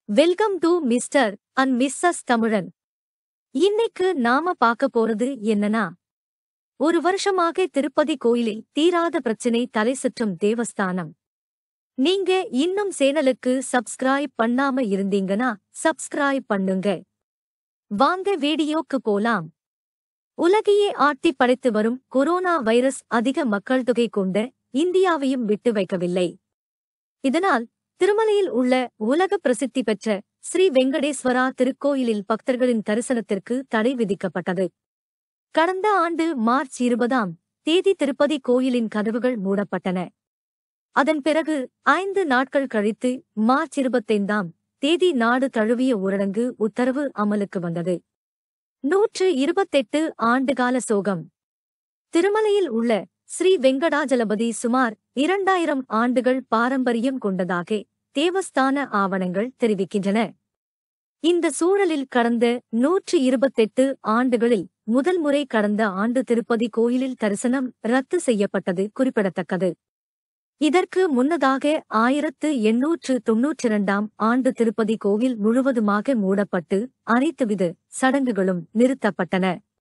welcome to mister and missus Tamizhan இன்னைக்கு நாம பார்க்க போறது என்னன்னா ஒரு வருஷமாக திருப்பதி கோயிலில் தீராத பிரச்சனை தலை சுற்றும் தேவஸ்தானம் நீங்க இன்னும் சேனலுக்கு சப்ஸ்கிரைப் பண்ணாம இருந்தீங்கன்னா சப்ஸ்கிரைப் பண்ணுங்க வாங்க வீடியோக்கு போலாம் உலகையே ஆட்டி படைத்து வரும் கொரோனா வைரஸ் அதிக மக்கள் தொகை கொண்ட இந்தியாவையும் விட்டு வைக்கவில்லை இதனால் திருமலையில் உள்ள உலக பிரசித்தி பெற்ற ஸ்ரீ வெங்கடேஸ்வரா திருக்கோயிலில் பக்தர்களின் தரிசனத்திற்கு தடை விதிக்கப்பட்டது கடந்த ஆண்டு மார்ச் இருபதாம் தேதி திருப்பதி கோயிலின் கதவுகள் மூடப்பட்டன அதன் பிறகு ஐந்து நாட்கள் கழித்து மார்ச் இருபத்தைந்தாம் தேதி நாடு தழுவிய ஊரடங்கு உத்தரவு அமலுக்கு வந்தது நூற்று இருபத்தெட்டு ஆண்டுகால சோகம் திருமலையில் உள்ள ஸ்ரீ வெங்கடாஜலபதி சுமார் இரண்டாயிரம் ஆண்டுகள் பாரம்பரியம் கொண்டதாக தேவஸ்தான ஆவணங்கள் தெரிவிக்கின்றன இந்த சூழலில் கடந்த நூற்று இருபத்தெட்டு ஆண்டுகளில் முதல் முறை கடந்த ஆண்டு திருப்பதி கோயிலில் தரிசனம் ரத்து செய்யப்பட்டது குறிப்பிடத்தக்கது இதற்கு முன்னதாக ஆயிரத்து எண்ணூற்று தொன்னூற்றிரண்டாம் ஆண்டு திருப்பதி கோவில் முழுவதுமாக மூடப்பட்டு அனைத்துவித சடங்குகளும் நிறுத்தப்பட்டன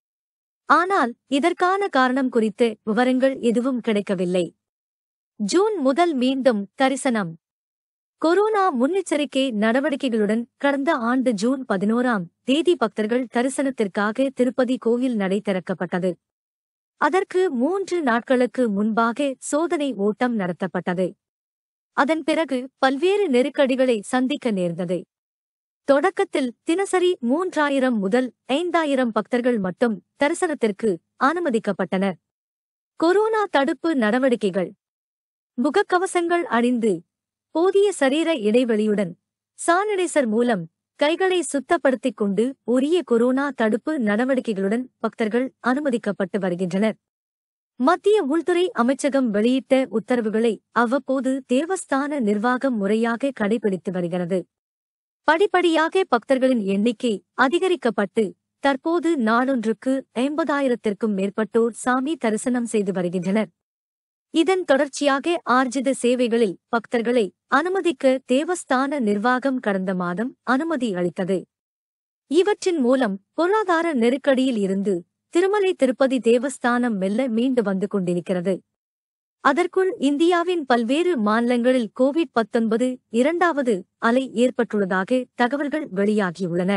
ஆனால் இதற்கான காரணம் குறித்து விவரங்கள் எதுவும் கிடைக்கவில்லை ஜூன் முதல் மீண்டும் தரிசனம் கொரோனா முன்னெச்சரிக்கை நடவடிக்கைகளுடன் கடந்த ஆண்டு ஜூன் பதினோராம் தேதி பக்தர்கள் தரிசனத்திற்காக திருப்பதி கோவில் நடை திறக்கப்பட்டது அதற்கு மூன்று நாட்களுக்கு முன்பாக சோதனை ஓட்டம் நடத்தப்பட்டது அதன் பிறகு பல்வேறு நெருக்கடிகளை சந்திக்க நேர்ந்தது தொடக்கத்தில் தினசரி மூன்றாயிரம் முதல் ஐந்தாயிரம் பக்தர்கள் மட்டும் தரிசனத்திற்கு அனுமதிக்கப்பட்டனர் கொரோனா தடுப்பு நடவடிக்கைகள் முகக்கவசங்கள் அணிந்து போதிய சரீர இடைவெளியுடன் சானிடைசர் மூலம் கைகளை சுத்தப்படுத்திக் கொண்டு உரிய கொரோனா தடுப்பு நடவடிக்கைகளுடன் பக்தர்கள் அனுமதிக்கப்பட்டு வருகின்றனர் மத்திய உள்துறை அமைச்சகம் வெளியிட்ட உத்தரவுகளை அவ்வப்போது தேவஸ்தான நிர்வாகம் முறையாக கடைபிடித்து வருகிறது படிப்படியாக பக்தர்களின் எண்ணிக்கை அதிகரிக்கப்பட்டு தற்போது நாளொன்றுக்கு ஐம்பதாயிரத்திற்கும் மேற்பட்டோர் சாமி தரிசனம் செய்து வருகின்றனர் இதன் தொடர்ச்சியாக ஆர்ஜித சேவைகளில் பக்தர்களை அனுமதிக்க தேவஸ்தான நிர்வாகம் கடந்த மாதம் அனுமதி அளித்தது இவற்றின் மூலம் பொருளாதார நெருக்கடியில் இருந்து திருமலை திருப்பதி தேவஸ்தானம் மெல்ல மீண்டு வந்து கொண்டிருக்கிறது அதற்குள் இந்தியாவின் பல்வேறு மாநிலங்களில் கோவிட் பத்தொன்பது இரண்டாவது அலை ஏற்பட்டுள்ளதாக தகவல்கள் வெளியாகியுள்ளன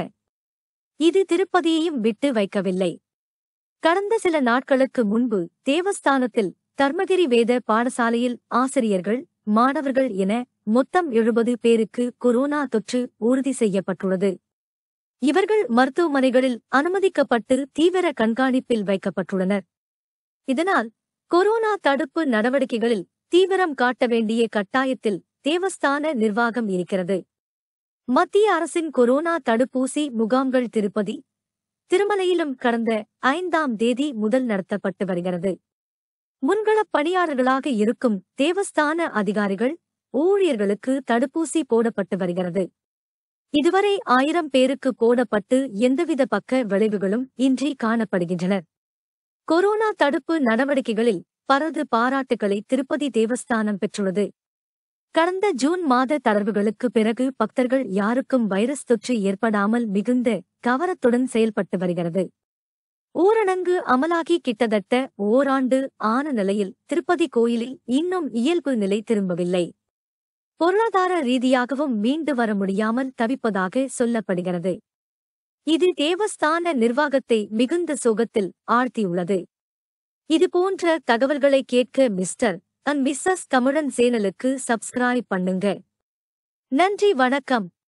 இது திருப்பதியையும் விட்டு வைக்கவில்லை கடந்த சில நாட்களுக்கு முன்பு தேவஸ்தானத்தில் தர்மகிரி வேத பாடசாலையில் ஆசிரியர்கள் மாணவர்கள் என மொத்தம் எழுபது பேருக்கு கொரோனா தொற்று உறுதி செய்யப்பட்டுள்ளது இவர்கள் மருத்துவமனைகளில் அனுமதிக்கப்பட்டு தீவிர கண்காணிப்பில் வைக்கப்பட்டுள்ளனர் இதனால் கொரோனா தடுப்பு நடவடிக்கைகளில் தீவிரம் காட்ட வேண்டிய கட்டாயத்தில் தேவஸ்தான நிர்வாகம் இருக்கிறது மத்திய அரசின் கொரோனா தடுப்பூசி முகாம்கள் திருப்பதி திருமலையிலும் கடந்த ஐந்தாம் தேதி முதல் நடத்தப்பட்டு வருகிறது முன்களப் பணியாளர்களாக இருக்கும் தேவஸ்தான அதிகாரிகள் ஊழியர்களுக்கு தடுப்பூசி போடப்பட்டு வருகிறது இதுவரை ஆயிரம் பேருக்கு போடப்பட்டு எந்தவித பக்க விளைவுகளும் இன்றி காணப்படுகின்றனர் கொரோனா தடுப்பு நடவடிக்கைகளில் பரது பாராட்டுகளை திருப்பதி தேவஸ்தானம் பெற்றுள்ளது கடந்த ஜூன் மாத தளர்வுகளுக்கு பிறகு பக்தர்கள் யாருக்கும் வைரஸ் தொற்று ஏற்படாமல் மிகுந்த கவனத்துடன் செயல்பட்டு வருகிறது ஊரடங்கு அமலாகி கிட்டத்தட்ட ஓராண்டு ஆன நிலையில் திருப்பதி கோயிலில் இன்னும் இயல்பு நிலை திரும்பவில்லை பொருளாதார ரீதியாகவும் மீண்டு வர முடியாமல் தவிப்பதாக சொல்லப்படுகிறது இது தேவஸ்தான நிர்வாகத்தை மிகுந்த சோகத்தில் ஆழ்த்தியுள்ளது இதுபோன்ற தகவல்களை கேட்க மிஸ்டர் அண்ட் மிஸ்ஸஸ் தமிழன் சேனலுக்கு சப்ஸ்கிரைப் பண்ணுங்க நன்றி வணக்கம்